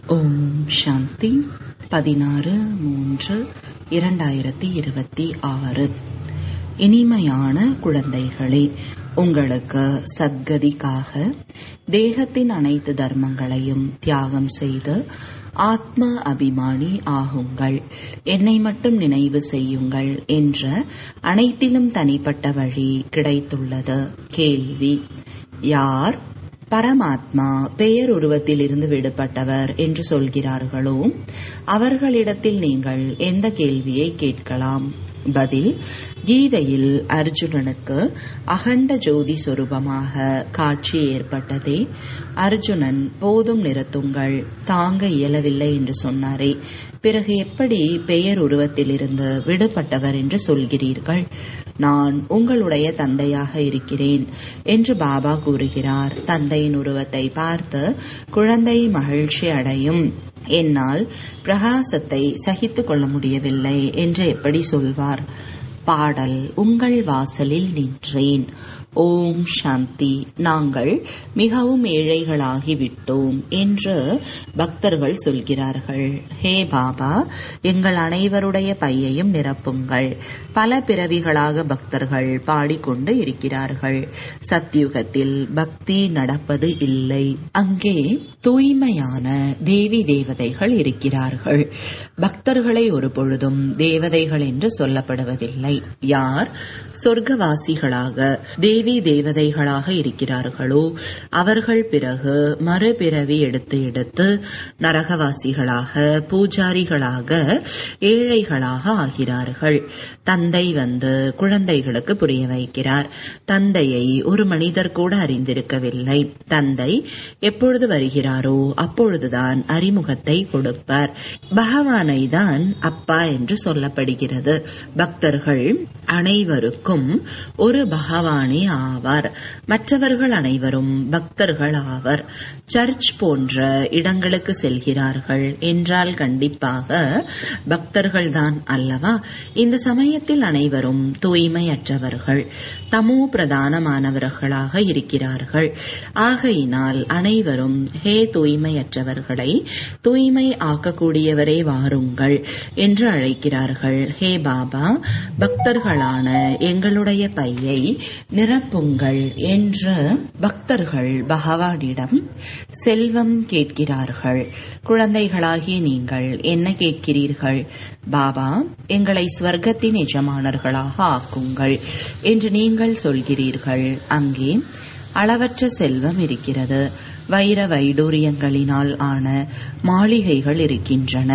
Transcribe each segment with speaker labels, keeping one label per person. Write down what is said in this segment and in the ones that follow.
Speaker 1: ஓம் சாந்தி பதினாறு மூன்று இரண்டாயிரத்தி இருபத்தி ஆறு இனிமையான குழந்தைகளே உங்களுக்கு சத்கதிக்காக தேகத்தின் அனைத்து தர்மங்களையும் தியாகம் செய்து ஆத்ம அபிமானி ஆகுங்கள் என்னை மட்டும் நினைவு செய்யுங்கள் என்ற அனைத்திலும் தனிப்பட்ட வழி கிடைத்துள்ளது கேள்வி யார் பரமாத்மா பெயர் உருவத்திலிருந்து விடுபட்டவர் என்று சொல்கிறார்களோ அவர்களிடத்தில் நீங்கள் எந்த கேள்வியை கேட்கலாம் பதில் கீதையில் அர்ஜுனனுக்கு அகண்ட ஜோதி சொரூபமாக காட்சி ஏற்பட்டதே அர்ஜுனன் போதும் நிறுத்துங்கள் தாங்க இயலவில்லை என்று சொன்னாரே பிறகு எப்படி பெயர் உருவத்திலிருந்து விடுபட்டவர் என்று சொல்கிறீர்கள் நான் உங்களுடைய தந்தையாக இருக்கிறேன் என்று பாபா கூறுகிறார் தந்தையின் உருவத்தை பார்த்து குழந்தை மகிழ்ச்சி அடையும் என்னால் பிரகாசத்தை சகித்துக் கொள்ள முடியவில்லை என்று எப்படி சொல்வார் பாடல் உங்கள் வாசலில் நின்றேன் ஓம் சாந்தி நாங்கள் மிகவும் ஏழைகளாகி விட்டோம் என்று பக்தர்கள் சொல்கிறார்கள் ஹே பாபா எங்கள் அனைவருடைய பையையும் நிரப்புங்கள் பல பிறவிகளாக பக்தர்கள் பாடிக்கொண்டு இருக்கிறார்கள் சத்யுகத்தில் பக்தி நடப்பது இல்லை அங்கே தூய்மையான தேவி தேவதைகள் இருக்கிறார்கள் பக்தர்களை ஒரு பொழுதும் தேவதைகள் என்று சொல்லப்படுவதில்லை யார் சொர்க்கவாசிகளாக தேவி தேவதைகளாக இருக்கிறார்களோ அவர்கள் பிறகு மறுபிறவி எடுத்து எடுத்து நரகவாசிகளாக பூஜாரிகளாக ஏழைகளாக ஆகிறார்கள் தந்தை வந்து குழந்தைகளுக்கு புரிய வைக்கிறார் தந்தையை ஒரு மனிதர் கூட அறிந்திருக்கவில்லை தந்தை எப்பொழுது வருகிறாரோ அப்பொழுதுதான் அறிமுகத்தை கொடுப்பார் பகவானை தான் அப்பா என்று சொல்லப்படுகிறது பக்தர்கள் அனைவருக்கும் ஒரு பகவானே ஆவார் மற்றவர்கள் அனைவரும் பக்தர்கள் ஆவர் சர்ச் போன்ற இடங்களுக்கு செல்கிறார்கள் என்றால் கண்டிப்பாக பக்தர்கள் தான் அல்லவா இந்த சமயத்தில் அனைவரும் தூய்மையற்றவர்கள் தமோ பிரதானமானவர்களாக இருக்கிறார்கள் ஆகையினால் அனைவரும் ஹே தூய்மையற்றவர்களை தூய்மை ஆக்கக்கூடியவரே வாருங்கள் என்று அழைக்கிறார்கள் ஹே பாபா பக்தர்களான எங்களுடைய பையை நிரப்புங்கள் என்று பக்தர்கள் பகவானிடம் செல்வம் கேட்கிறார்கள் குழந்தைகளாகிய நீங்கள் என்ன கேட்கிறீர்கள் பாபா எங்களை ஸ்வர்க்கத்தின் எஜமானர்களாக ஆக்குங்கள் என்று நீங்கள் சொல்கிறீர்கள் அங்கே அளவற்ற செல்வம் இருக்கிறது வைர வைடூரியங்களினால் ஆன மாளிகைகள் இருக்கின்றன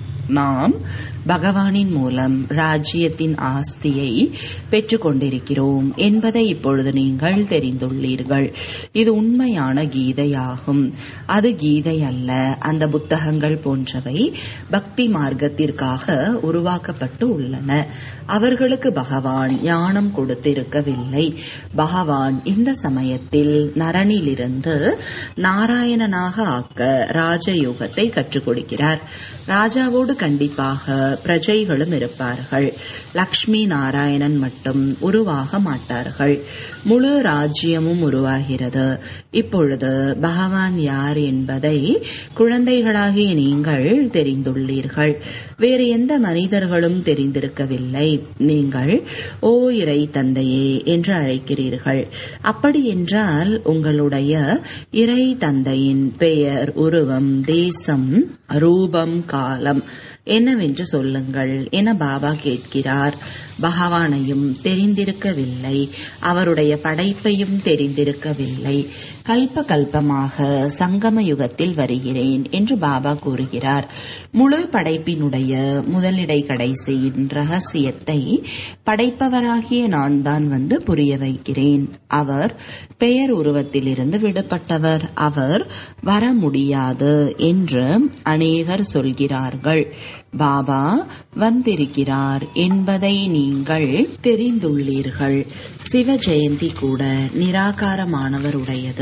Speaker 1: நாம் பகவானின் மூலம் ராஜ்யத்தின் ஆஸ்தியை பெற்றுக்கொண்டிருக்கிறோம் என்பதை இப்பொழுது நீங்கள் தெரிந்துள்ளீர்கள் இது உண்மையான கீதையாகும் அது கீதை அல்ல அந்த புத்தகங்கள் போன்றவை பக்தி மார்க்கத்திற்காக உருவாக்கப்பட்டு உள்ளன அவர்களுக்கு பகவான் ஞானம் கொடுத்திருக்கவில்லை பகவான் இந்த சமயத்தில் நரனிலிருந்து நாராயணனாக ஆக்க ராஜயோகத்தை கற்றுக் கொடுக்கிறார் ராஜாவோடு கண்டிப்பாக பிரஜைகளும் இருப்பார்கள் லக்ஷ்மி நாராயணன் மட்டும் உருவாக மாட்டார்கள் முழு ராஜ்யமும் உருவாகிறது இப்பொழுது பகவான் யார் என்பதை குழந்தைகளாகிய நீங்கள் தெரிந்துள்ளீர்கள் வேறு எந்த மனிதர்களும் தெரிந்திருக்கவில்லை நீங்கள் ஓ இறை தந்தையே என்று அழைக்கிறீர்கள் அப்படி என்றால் உங்களுடைய இறை தந்தையின் பெயர் உருவம் தேசம் ரூபம் காலம் என்னவென்று சொல்லுங்கள் என பாபா கேட்கிறார் பகவானையும் தெரிந்திருக்கவில்லை அவருடைய படைப்பையும் தெரிந்திருக்கவில்லை கல்ப கல்பமாக சங்கம யுகத்தில் வருகிறேன் என்று பாபா கூறுகிறார் முழு படைப்பினுடைய முதலிடை கடைசியின் ரகசியத்தை படைப்பவராகிய நான் தான் வந்து புரிய வைக்கிறேன் அவர் பெயர் உருவத்திலிருந்து விடுபட்டவர் அவர் வர முடியாது என்று அநேகர் சொல்கிறார்கள் பாபா வந்திருக்கிறார் என்பதை நீங்கள் தெரிந்துள்ளீர்கள் சிவ ஜெயந்தி கூட நிராகாரமானவருடையது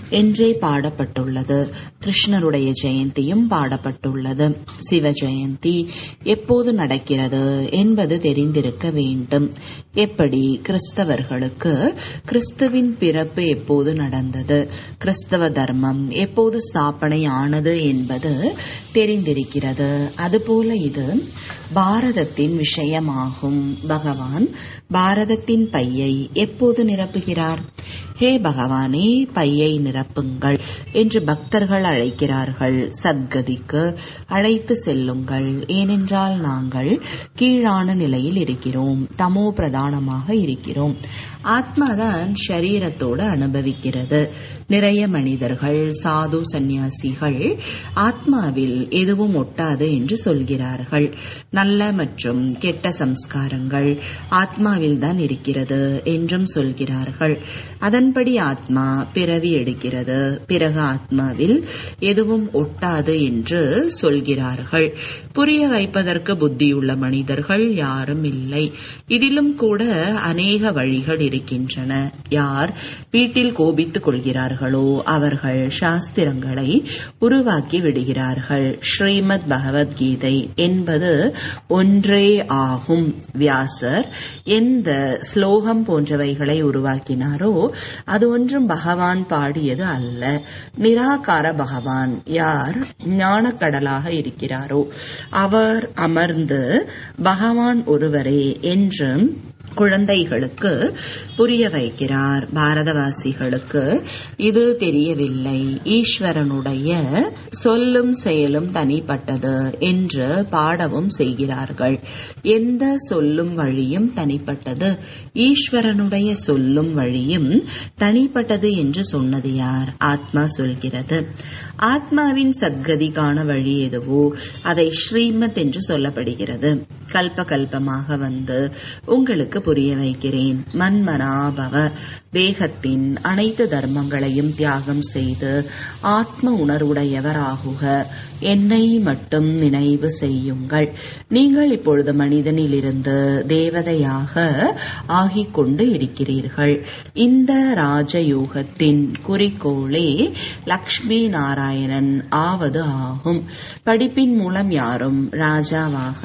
Speaker 1: என்றே பாடப்பட்டுள்ளது கிருஷ்ணருடைய ஜெயந்தியும் பாடப்பட்டுள்ளது சிவ ஜெயந்தி எப்போது நடக்கிறது என்பது தெரிந்திருக்க வேண்டும் எப்படி கிறிஸ்தவர்களுக்கு கிறிஸ்துவின் பிறப்பு எப்போது நடந்தது கிறிஸ்தவ தர்மம் எப்போது ஸ்தாபனை ஆனது என்பது தெரிந்திருக்கிறது அதுபோல இது பாரதத்தின் விஷயமாகும் பகவான் பாரதத்தின் பையை எப்போது நிரப்புகிறார் ஹே பகவானே பையை நிரப்புங்கள் என்று பக்தர்கள் அழைக்கிறார்கள் சத்கதிக்கு அழைத்து செல்லுங்கள் ஏனென்றால் நாங்கள் கீழான நிலையில் இருக்கிறோம் தமோ பிரதானமாக இருக்கிறோம் ஆத்மாதான் ஷரீரத்தோடு அனுபவிக்கிறது நிறைய மனிதர்கள் சாது சந்நியாசிகள் ஆத்மாவில் எதுவும் ஒட்டாது என்று சொல்கிறார்கள் நல்ல மற்றும் கெட்ட சம்ஸ்காரங்கள் ஆத்மாவில் தான் இருக்கிறது என்றும் சொல்கிறார்கள் அதன்படி ஆத்மா பிறவி எடுக்கிறது பிறகு ஆத்மாவில் எதுவும் ஒட்டாது என்று சொல்கிறார்கள் புரிய வைப்பதற்கு புத்தியுள்ள மனிதர்கள் யாரும் இல்லை இதிலும் கூட அநேக வழிகள் இருக்கின்றன யார் வீட்டில் கோபித்துக் கொள்கிறார்களோ அவர்கள் சாஸ்திரங்களை உருவாக்கி விடுகிறார்கள் ஸ்ரீமத் பகவத்கீதை என்பது ஒன்றே ஆகும் வியாசர் எந்த ஸ்லோகம் போன்றவைகளை உருவாக்கினாரோ அது ஒன்றும் பகவான் பாடியது அல்ல நிராகார பகவான் யார் ஞானக்கடலாக இருக்கிறாரோ அவர் அமர்ந்து பகவான் ஒருவரே என்றும் குழந்தைகளுக்கு புரிய வைக்கிறார் பாரதவாசிகளுக்கு இது தெரியவில்லை ஈஸ்வரனுடைய சொல்லும் செயலும் தனிப்பட்டது என்று பாடவும் செய்கிறார்கள் எந்த சொல்லும் வழியும் தனிப்பட்டது ஈஸ்வரனுடைய சொல்லும் வழியும் தனிப்பட்டது என்று சொன்னது யார் ஆத்மா சொல்கிறது ஆத்மாவின் சத்கதிக்கான வழி எதுவோ அதை ஸ்ரீமத் என்று சொல்லப்படுகிறது கல்ப கல்பமாக வந்து உங்களுக்கு புரிய வைக்கிறேன் மன்மனாபவ தேகத்தின் அனைத்து தர்மங்களையும் தியாகம் செய்து ஆத்ம உணர்வுடையவராகுக என்னை மட்டும் நினைவு செய்யுங்கள் நீங்கள் இப்பொழுது மனிதனிலிருந்து தேவதையாக ஆகிக் கொண்டு இருக்கிறீர்கள் இந்த ராஜயோகத்தின் குறிக்கோளே லக்ஷ்மி நாராயணன் ஆவது ஆகும் படிப்பின் மூலம் யாரும் ராஜாவாக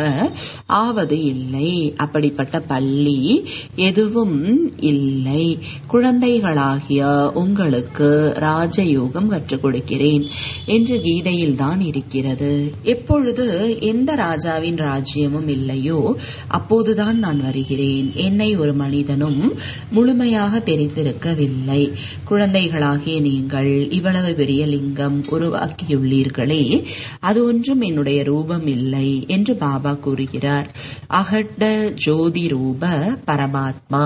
Speaker 1: ஆவது இல்லை அப்படிப்பட்ட பள்ளி எதுவும் இல்லை குழந்தைகளாகிய உங்களுக்கு ராஜயோகம் கற்றுக் கொடுக்கிறேன் என்று கீதையில் தான் இருக்கிறது எப்பொழுது எந்த ராஜாவின் ராஜ்யமும் இல்லையோ அப்போதுதான் நான் வருகிறேன் என்னை ஒரு மனிதனும் முழுமையாக தெரிந்திருக்கவில்லை குழந்தைகளாகிய நீங்கள் இவ்வளவு பெரிய லிங்கம் உருவாக்கியுள்ளீர்களே அது ஒன்றும் என்னுடைய ரூபம் இல்லை என்று பாபா கூறுகிறார் அகட்ட ஜோதி ரூப பரமாத்மா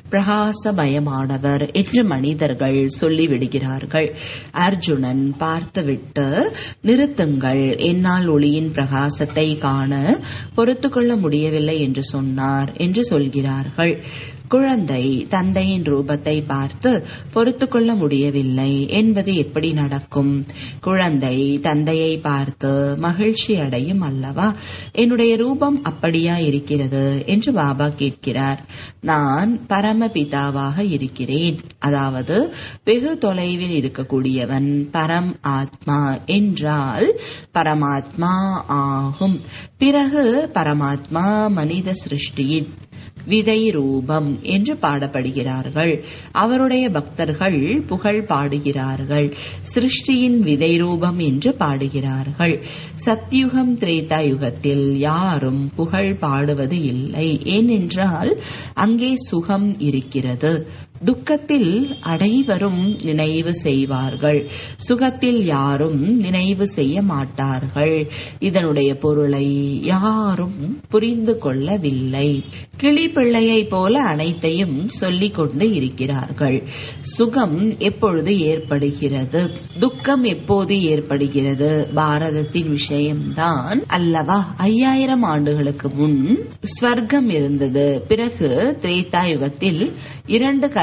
Speaker 1: பிரகாசமயமானவர் என்று மனிதர்கள் சொல்லிவிடுகிறார்கள் அர்ஜுனன் பார்த்துவிட்டு நிறுத்துங்கள் என்னால் ஒளியின் பிரகாசத்தை காண பொறுத்துக்கொள்ள முடியவில்லை என்று சொன்னார் என்று சொல்கிறார்கள் குழந்தை தந்தையின் ரூபத்தை பார்த்து பொறுத்து கொள்ள முடியவில்லை என்பது எப்படி நடக்கும் குழந்தை தந்தையை பார்த்து மகிழ்ச்சி அடையும் அல்லவா என்னுடைய ரூபம் அப்படியா இருக்கிறது என்று பாபா கேட்கிறார் நான் பரமபிதாவாக இருக்கிறேன் அதாவது வெகு தொலைவில் இருக்கக்கூடியவன் பரம் ஆத்மா என்றால் பரமாத்மா ஆகும் பிறகு பரமாத்மா மனித சிருஷ்டியின் விதை ரூபம் என்று பாடப்படுகிறார்கள் அவருடைய பக்தர்கள் புகழ் பாடுகிறார்கள் சிருஷ்டியின் விதை ரூபம் என்று பாடுகிறார்கள் சத்யுகம் திரேதா யுகத்தில் யாரும் புகழ் பாடுவது இல்லை ஏனென்றால் அங்கே சுகம் இருக்கிறது துக்கத்தில் அனைவரும் நினைவு செய்வார்கள் சுகத்தில் யாரும் நினைவு செய்ய மாட்டார்கள் இதனுடைய பொருளை யாரும் புரிந்து கொள்ளவில்லை கிளி பிள்ளையை போல அனைத்தையும் சொல்லிக் கொண்டு இருக்கிறார்கள் சுகம் எப்பொழுது ஏற்படுகிறது துக்கம் எப்போது ஏற்படுகிறது பாரதத்தின் விஷயம்தான் அல்லவா ஐயாயிரம் ஆண்டுகளுக்கு முன் ஸ்வர்க்கம் இருந்தது பிறகு திரேதா யுகத்தில் இரண்டு கலை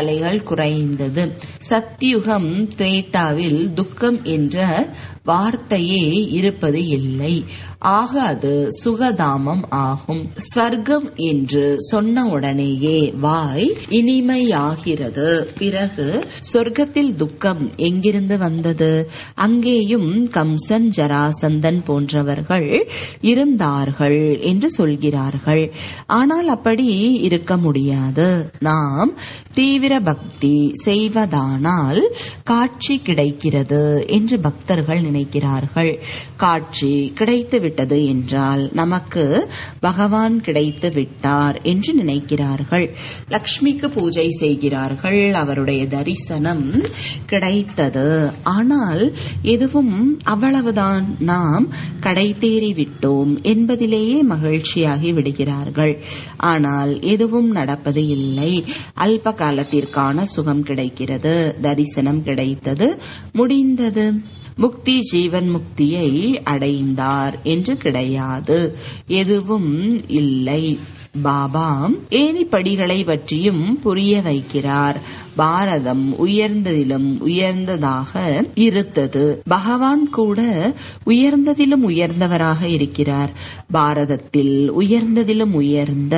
Speaker 1: கவலைகள் குறைந்தது சத்தியுகம் திரேத்தாவில் துக்கம் என்ற வார்த்தையே இருப்பது இல்லை ஆக அது சுகதாமம் ஆகும் ஸ்வர்க்கம் என்று சொன்ன உடனேயே வாய் இனிமையாகிறது பிறகு சொர்க்கத்தில் துக்கம் எங்கிருந்து வந்தது அங்கேயும் கம்சன் ஜராசந்தன் போன்றவர்கள் இருந்தார்கள் என்று சொல்கிறார்கள் ஆனால் அப்படி இருக்க முடியாது நாம் தீவிர பக்தி செய்வதானால் காட்சி கிடைக்கிறது என்று பக்தர்கள் நினைக்கிறார்கள் காட்சி கிடைத்து விட்டது என்றால் நமக்கு பகவான் கிடைத்து விட்டார் என்று நினைக்கிறார்கள் லக்ஷ்மிக்கு பூஜை செய்கிறார்கள் அவருடைய தரிசனம் கிடைத்தது ஆனால் எதுவும் அவ்வளவுதான் நாம் கடைத்தேறி விட்டோம் என்பதிலேயே மகிழ்ச்சியாகி விடுகிறார்கள் ஆனால் எதுவும் நடப்பது இல்லை அல்ப காலத்திற்கான சுகம் கிடைக்கிறது தரிசனம் கிடைத்தது முடிந்தது முக்தி ஜீவன் முக்தியை அடைந்தார் என்று கிடையாது எதுவும் இல்லை பாபா ஏணிப்படிகளை பற்றியும் புரிய வைக்கிறார் பாரதம் உயர்ந்ததிலும் உயர்ந்ததாக இருந்தது பகவான் கூட உயர்ந்ததிலும் உயர்ந்தவராக இருக்கிறார் பாரதத்தில் உயர்ந்ததிலும் உயர்ந்த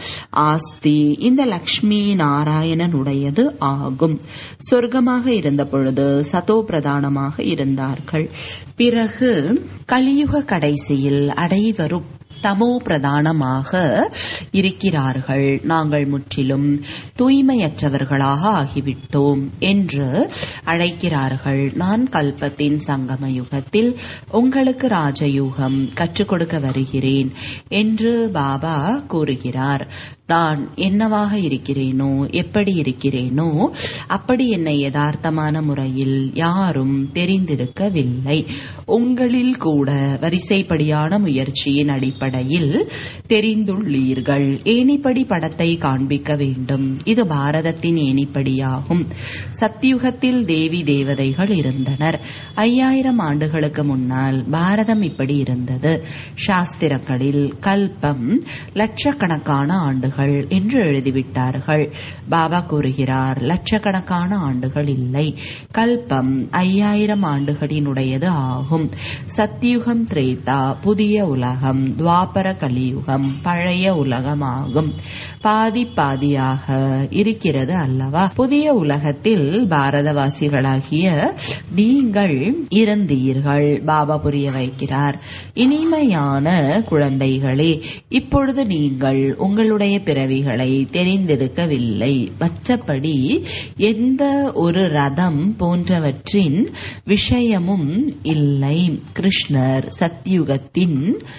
Speaker 1: ஆஸ்தி இந்த லக்ஷ்மி நாராயணனுடையது ஆகும் சொர்க்கமாக இருந்த பொழுது சதோ பிரதானமாக இருந்தார்கள் பிறகு கலியுக கடைசியில் அடைவரும் தமோ பிரதானமாக இருக்கிறார்கள் நாங்கள் முற்றிலும் தூய்மையற்றவர்களாக ஆகிவிட்டோம் என்று அழைக்கிறார்கள் நான் கல்பத்தின் சங்கம யுகத்தில் உங்களுக்கு ராஜயுகம் கற்றுக் கொடுக்க வருகிறேன் என்று பாபா கூறுகிறார் நான் என்னவாக இருக்கிறேனோ எப்படி இருக்கிறேனோ அப்படி என்னை யதார்த்தமான முறையில் யாரும் தெரிந்திருக்கவில்லை உங்களில் கூட வரிசைப்படியான முயற்சியின் அடிப்படையில் தெரிந்துள்ளீர்கள் ஏணிப்படி படத்தை காண்பிக்க வேண்டும் இது பாரதத்தின் ஏணிப்படியாகும் சத்தியுகத்தில் தேவி தேவதைகள் இருந்தனர் ஐயாயிரம் ஆண்டுகளுக்கு முன்னால் பாரதம் இப்படி இருந்தது சாஸ்திரங்களில் கல்பம் லட்சக்கணக்கான ஆண்டுகள் என்று எழுதிவிட்டார்கள் பாபா கூறுகிறார் லட்சக்கணக்கான ஆண்டுகள் இல்லை கல்பம் ஐயாயிரம் ஆண்டுகளினுடையது ஆகும் சத்தியுகம் திரேதா புதிய உலகம் துவாபர கலியுகம் பழைய உலகமாகும் பாதி பாதியாக இருக்கிறது அல்லவா புதிய உலகத்தில் பாரதவாசிகளாகிய நீங்கள் இருந்தீர்கள் பாபா புரிய வைக்கிறார் இனிமையான குழந்தைகளே இப்பொழுது நீங்கள் உங்களுடைய பிறவிகளை தெரிந்திருக்கவில்லை மற்றபடி எந்த ஒரு ரதம் போன்றவற்றின் விஷயமும் இல்லை கிருஷ்ணர் சத்யுகத்தின்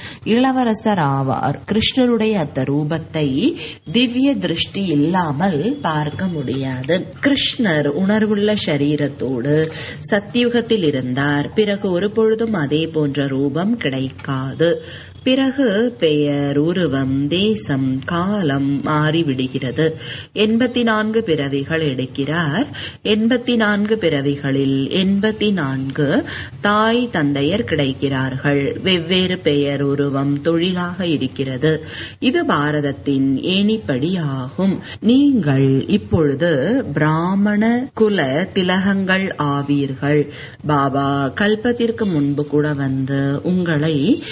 Speaker 1: இளவரசர் ஆவார் கிருஷ்ணருடைய அந்த ரூபத்தை திவ்ய திருஷ்டி இல்லாமல் பார்க்க முடியாது கிருஷ்ணர் உணர்வுள்ள சரீரத்தோடு சத்தியுகத்தில் இருந்தார் பிறகு ஒரு பொழுதும் அதே போன்ற ரூபம் கிடைக்காது பிறகு பெயர் உருவம் தேசம் காலம் மாறிவிடுகிறது எண்பத்தி நான்கு பிறவிகள் எடுக்கிறார் எண்பத்தி நான்கு பிறவிகளில் எண்பத்தி நான்கு தாய் தந்தையர் கிடைக்கிறார்கள் வெவ்வேறு பெயர் உருவம் தொழிலாக இருக்கிறது இது பாரதத்தின் ஏணிப்படி ஆகும் நீங்கள் இப்பொழுது பிராமண குல திலகங்கள் ஆவீர்கள் பாபா கல்பத்திற்கு முன்பு கூட வந்து உங்களை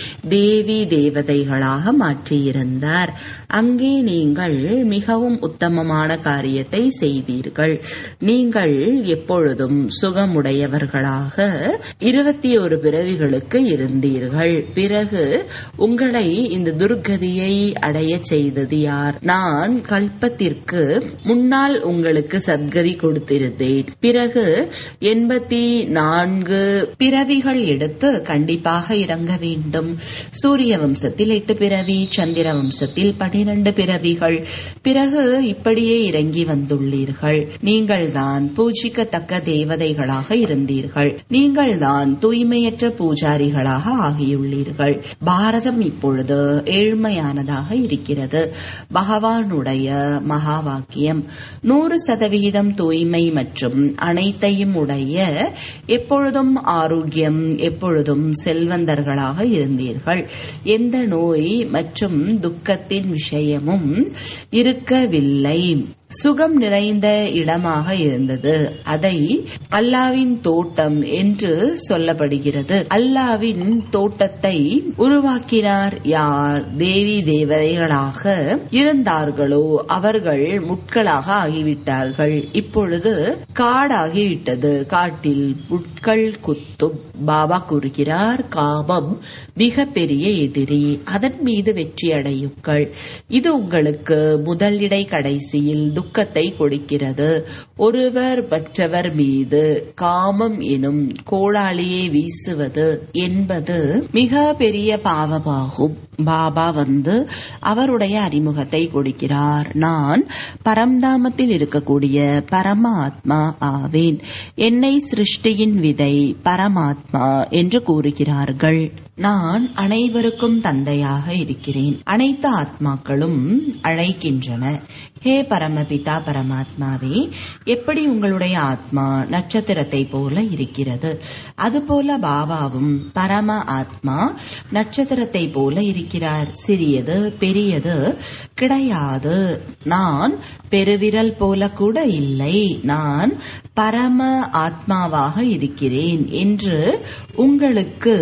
Speaker 1: தேவி தேவதைகளாக மாற்றியிருந்தார் அங்கே நீங்கள் மிகவும் உத்தமமான காரியத்தை செய்தீர்கள் நீங்கள் எப்பொழுதும் சுகமுடையவர்களாக இருபத்தி ஒரு பிறவிகளுக்கு இருந்தீர்கள் பிறகு உங்களை இந்த துர்கதியை அடைய செய்தது யார் நான் கல்பத்திற்கு முன்னால் உங்களுக்கு சத்கதி கொடுத்திருந்தேன் பிறகு எண்பத்தி நான்கு பிறவிகள் எடுத்து கண்டிப்பாக இறங்க வேண்டும் சூரிய வம்சத்தில் எட்டு பிறவி சந்திர வம்சத்தில் பனிரெண்டு பிறவிகள் பிறகு இப்படியே இறங்கி வந்துள்ளீர்கள் நீங்கள் தான் பூஜிக்கத்தக்க தேவதைகளாக இருந்தீர்கள் நீங்கள் தான் தூய்மையற்ற பூஜாரிகளாக ஆகியுள்ளீர்கள் பாரதம் இப்பொழுது ஏழ்மையானதாக இருக்கிறது பகவானுடைய மகா வாக்கியம் நூறு சதவிகிதம் தூய்மை மற்றும் அனைத்தையும் உடைய எப்பொழுதும் ஆரோக்கியம் எப்பொழுதும் செல்வந்தர்களாக இருந்தீர்கள் எந்த நோய் மற்றும் துக்கத்தின் விஷயமும் இருக்கவில்லை சுகம் நிறைந்த இடமாக இருந்தது அதை அல்லாவின் தோட்டம் என்று சொல்லப்படுகிறது அல்லாவின் தோட்டத்தை உருவாக்கினார் யார் தேவி தேவதைகளாக இருந்தார்களோ அவர்கள் முட்களாக ஆகிவிட்டார்கள் இப்பொழுது காடாகிவிட்டது காட்டில் முட்கள் குத்தும் பாபா கூறுகிறார் காமம் மிக பெரிய எதிரி அதன் மீது வெற்றி அடையுங்கள் இது உங்களுக்கு முதலிடை கடைசியில் துக்கத்தை கொடுக்கிறது ஒருவர் மற்றவர் மீது காமம் எனும் கோடாலியை வீசுவது என்பது மிக பெரிய பாவமாகும் பாபா வந்து அவருடைய அறிமுகத்தை கொடுக்கிறார் நான் பரம்தாமத்தில் இருக்கக்கூடிய பரமாத்மா ஆவேன் என்னை சிருஷ்டியின் விதை பரமாத்மா என்று கூறுகிறார்கள் நான் அனைவருக்கும் தந்தையாக இருக்கிறேன் அனைத்து ஆத்மாக்களும் அழைக்கின்றன ஹே பரமபிதா பரமாத்மாவே எப்படி உங்களுடைய ஆத்மா நட்சத்திரத்தை போல இருக்கிறது அதுபோல பாபாவும் பரம ஆத்மா நட்சத்திரத்தை போல இருக்கிறார் சிறியது பெரியது கிடையாது நான் பெருவிரல் போல கூட இல்லை நான் பரம ஆத்மாவாக இருக்கிறேன் என்று உங்களுக்கு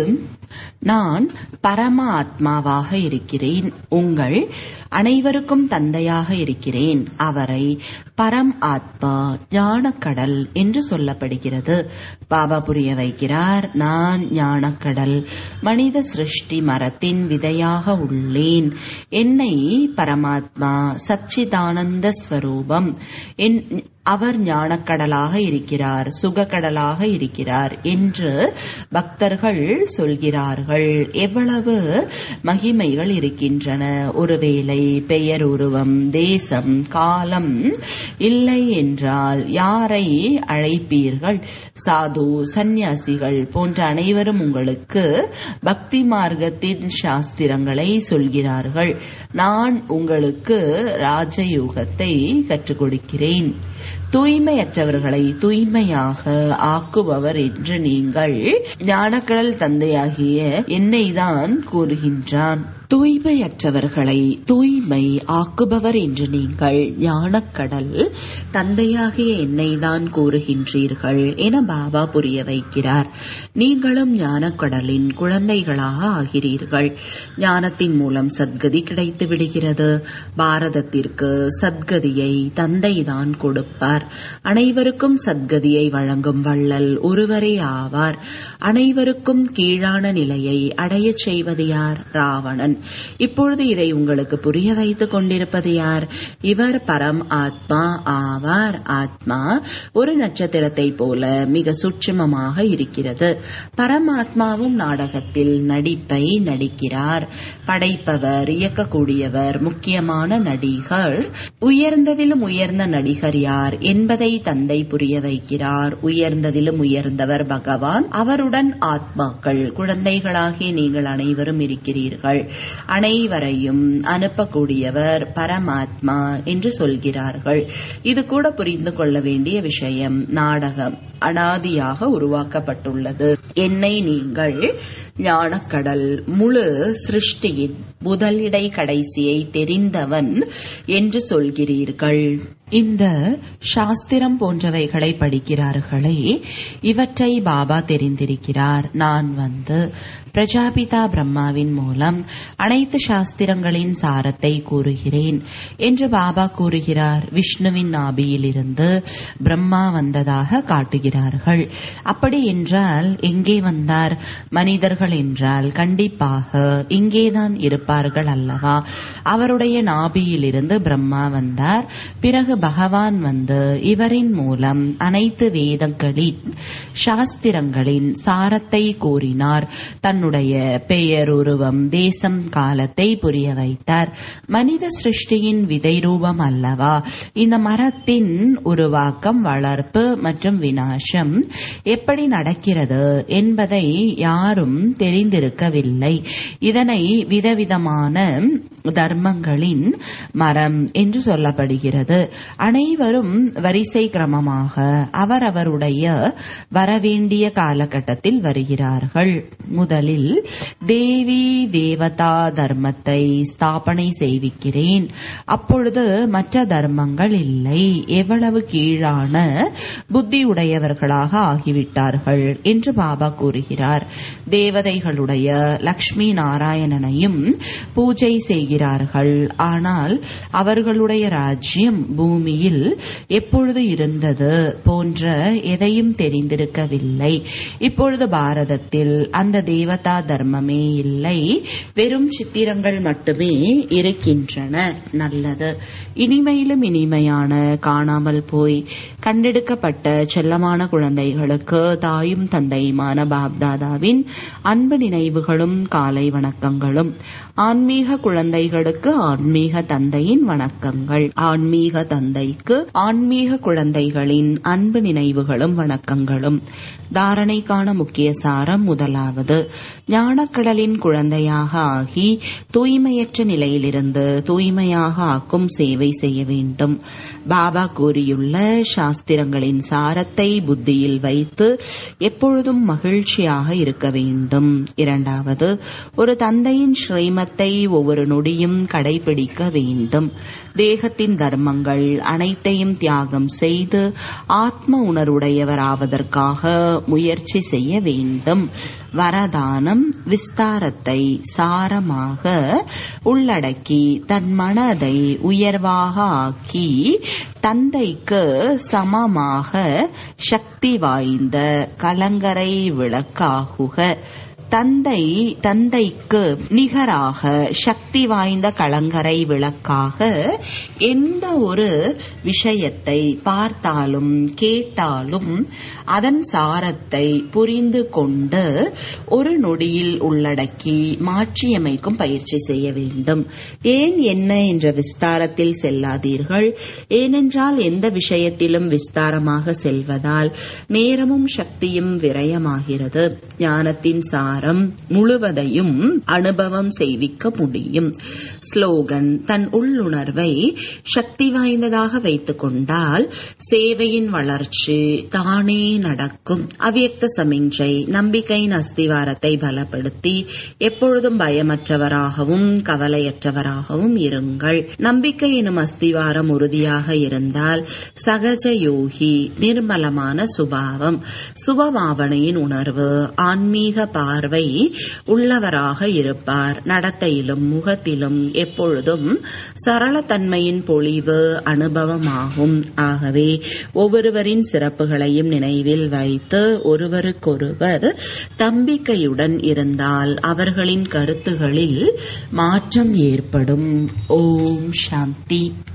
Speaker 1: நான் பரம ஆத்மாவாக இருக்கிறேன் உங்கள் அனைவருக்கும் தந்தையாக இருக்கிறேன் அவரை பரம் ஆத்மா ஞானக்கடல் என்று சொல்லப்படுகிறது பாபா புரிய வைக்கிறார் நான் ஞானக்கடல் மனித சிருஷ்டி மரத்தின் விதையாக உள்ளேன் என்னை பரமாத்மா சச்சிதானந்த ஸ்வரூபம் என் அவர் ஞானக்கடலாக இருக்கிறார் சுகக்கடலாக இருக்கிறார் என்று பக்தர்கள் சொல்கிறார்கள் எவ்வளவு மகிமைகள் இருக்கின்றன ஒருவேளை பெயர் உருவம் தேசம் காலம் இல்லை என்றால் யாரை அழைப்பீர்கள் சாது சந்நியாசிகள் போன்ற அனைவரும் உங்களுக்கு பக்தி மார்க்கத்தின் சாஸ்திரங்களை சொல்கிறார்கள் நான் உங்களுக்கு ராஜயோகத்தை கற்றுக் கொடுக்கிறேன் தூய்மையற்றவர்களை தூய்மையாக ஆக்குபவர் என்று நீங்கள் ஞானக்கடல் தந்தையாகிய என்னை தான் கூறுகின்றான் தூய்மையற்றவர்களை தூய்மை ஆக்குபவர் என்று நீங்கள் ஞானக்கடல் தந்தையாகிய என்னை தான் கூறுகின்றீர்கள் என பாபா புரிய வைக்கிறார் நீங்களும் ஞானக்கடலின் குழந்தைகளாக ஆகிறீர்கள் ஞானத்தின் மூலம் சத்கதி கிடைத்து விடுகிறது பாரதத்திற்கு சத்கதியை தந்தை தான் கொடுப்பார் அனைவருக்கும் சத்கதியை வழங்கும் வள்ளல் ஒருவரே ஆவார் அனைவருக்கும் கீழான நிலையை அடையச் செய்வது யார் ராவணன் இப்பொழுது இதை உங்களுக்கு புரிய வைத்துக் கொண்டிருப்பது யார் இவர் பரம் ஆத்மா ஆவார் ஆத்மா ஒரு நட்சத்திரத்தை போல மிக சூட்சமமாக இருக்கிறது பரமாத்மாவும் நாடகத்தில் நடிப்பை நடிக்கிறார் படைப்பவர் இயக்கக்கூடியவர் முக்கியமான நடிகர் உயர்ந்ததிலும் உயர்ந்த நடிகர் யார் என்பதை தந்தை புரிய வைக்கிறார் உயர்ந்ததிலும் உயர்ந்தவர் பகவான் அவருடன் ஆத்மாக்கள் குழந்தைகளாகிய நீங்கள் அனைவரும் இருக்கிறீர்கள் அனைவரையும் அனுப்பக்கூடியவர் பரமாத்மா என்று சொல்கிறார்கள் இது கூட புரிந்து கொள்ள வேண்டிய விஷயம் நாடகம் அனாதியாக உருவாக்கப்பட்டுள்ளது என்னை நீங்கள் ஞானக்கடல் முழு சிருஷ்டியின் முதலிடை கடைசியை தெரிந்தவன் என்று சொல்கிறீர்கள் இந்த சாஸ்திரம் போன்றவைகளை படிக்கிறார்களே இவற்றை பாபா தெரிந்திருக்கிறார் நான் வந்து பிரஜாபிதா பிரம்மாவின் மூலம் அனைத்து சாஸ்திரங்களின் சாரத்தை கூறுகிறேன் என்று பாபா கூறுகிறார் விஷ்ணுவின் நாபியிலிருந்து பிரம்மா வந்ததாக காட்டுகிறார்கள் அப்படி என்றால் எங்கே வந்தார் மனிதர்கள் என்றால் கண்டிப்பாக இங்கேதான் இருப்பார்கள் அல்லவா அவருடைய நாபியிலிருந்து பிரம்மா வந்தார் பிறகு பகவான் வந்து இவரின் மூலம் அனைத்து வேதங்களின் சாஸ்திரங்களின் சாரத்தை கூறினார் தன்னுடைய பெயர் உருவம் தேசம் காலத்தை புரிய வைத்தார் மனித சிருஷ்டியின் விதை ரூபம் அல்லவா இந்த மரத்தின் உருவாக்கம் வளர்ப்பு மற்றும் வினாசம் எப்படி நடக்கிறது என்பதை யாரும் தெரிந்திருக்கவில்லை இதனை விதவிதமான தர்மங்களின் மரம் என்று சொல்லப்படுகிறது அனைவரும் வரிசை கிரமமாக அவரவருடைய வரவேண்டிய காலகட்டத்தில் வருகிறார்கள் முதலில் தேவி தேவதா தர்மத்தை ஸ்தாபனை செய்விக்கிறேன் அப்பொழுது மற்ற தர்மங்கள் இல்லை எவ்வளவு கீழான புத்தி உடையவர்களாக ஆகிவிட்டார்கள் என்று பாபா கூறுகிறார் தேவதைகளுடைய லக்ஷ்மி நாராயணனையும் பூஜை செய்கிறார்கள் ஆனால் அவர்களுடைய ராஜ்யம் பூமியில் எப்பொழுது இருந்தது போன்ற எதையும் தெரிந்திருக்கவில்லை இப்பொழுது பாரதத்தில் அந்த தேவதா தர்மமே இல்லை வெறும் சித்திரங்கள் மட்டுமே இருக்கின்றன நல்லது இனிமையிலும் இனிமையான காணாமல் போய் கண்டெடுக்கப்பட்ட செல்லமான குழந்தைகளுக்கு தாயும் தந்தையுமான பாப்தாதாவின் அன்பு நினைவுகளும் காலை வணக்கங்களும் ஆன்மீக குழந்தைகளுக்கு ஆன்மீக தந்தையின் வணக்கங்கள் ஆன்மீக தந்தைக்கு ஆன்மீக குழந்தைகளின் அன்பு நினைவுகளும் வணக்கங்களும் தாரணைக்கான முக்கிய சாரம் முதலாவது ஞானக்கடலின் குழந்தையாக ஆகி தூய்மையற்ற நிலையிலிருந்து தூய்மையாக ஆக்கும் சேவை செய்ய வேண்டும் பாபா கூறியுள்ள சாஸ்திரங்களின் சாரத்தை புத்தியில் வைத்து எப்பொழுதும் மகிழ்ச்சியாக இருக்க வேண்டும் இரண்டாவது ஒரு தந்தையின் ஸ்ரீமத்தை ஒவ்வொரு நொடியும் கடைபிடிக்க வேண்டும் தேகத்தின் தர்மங்கள் அனைத்தையும் தியாகம் செய்து ஆத்ம உணர்வுடையவராவதற்காக முயற்சி செய்ய வேண்டும் வரதானம் விஸ்தாரத்தை சாரமாக உள்ளடக்கி தன் மனதை உயர்வாக ஆக்கி தந்தைக்கு சமமாக சக்தி வாய்ந்த கலங்கரை விளக்காகுக தந்தை தந்தைக்கு நிகராக சக்தி வாய்ந்த கலங்கரை விளக்காக எந்த ஒரு விஷயத்தை பார்த்தாலும் கேட்டாலும் அதன் சாரத்தை புரிந்து கொண்டு ஒரு நொடியில் உள்ளடக்கி மாற்றியமைக்கும் பயிற்சி செய்ய வேண்டும் ஏன் என்ன என்ற விஸ்தாரத்தில் செல்லாதீர்கள் ஏனென்றால் எந்த விஷயத்திலும் விஸ்தாரமாக செல்வதால் நேரமும் சக்தியும் விரயமாகிறது ஞானத்தின் சாரம் முழுவதையும் அனுபவம் செய்விக்க முடியும் ஸ்லோகன் தன் உள்ளுணர்வை சக்தி வாய்ந்ததாக வைத்துக் கொண்டால் சேவையின் வளர்ச்சி தானே நடக்கும் அவ்யக்த சமிஞ்சை நம்பிக்கையின் அஸ்திவாரத்தை பலப்படுத்தி எப்பொழுதும் பயமற்றவராகவும் கவலையற்றவராகவும் இருங்கள் நம்பிக்கை எனும் அஸ்திவாரம் உறுதியாக இருந்தால் சகஜ யோகி நிர்மலமான சுபாவம் சுபபாவனையின் உணர்வு ஆன்மீக பார்வை உள்ளவராக இருப்பார் நடத்தையிலும் முகத்திலும் எப்பொழுதும் சரளத்தன்மையின் பொழிவு அனுபவமாகும் ஆகவே ஒவ்வொருவரின் சிறப்புகளையும் நினைவில் வைத்து ஒருவருக்கொருவர் நம்பிக்கையுடன் இருந்தால் அவர்களின் கருத்துகளில் மாற்றம் ஏற்படும் ஓம் சாந்தி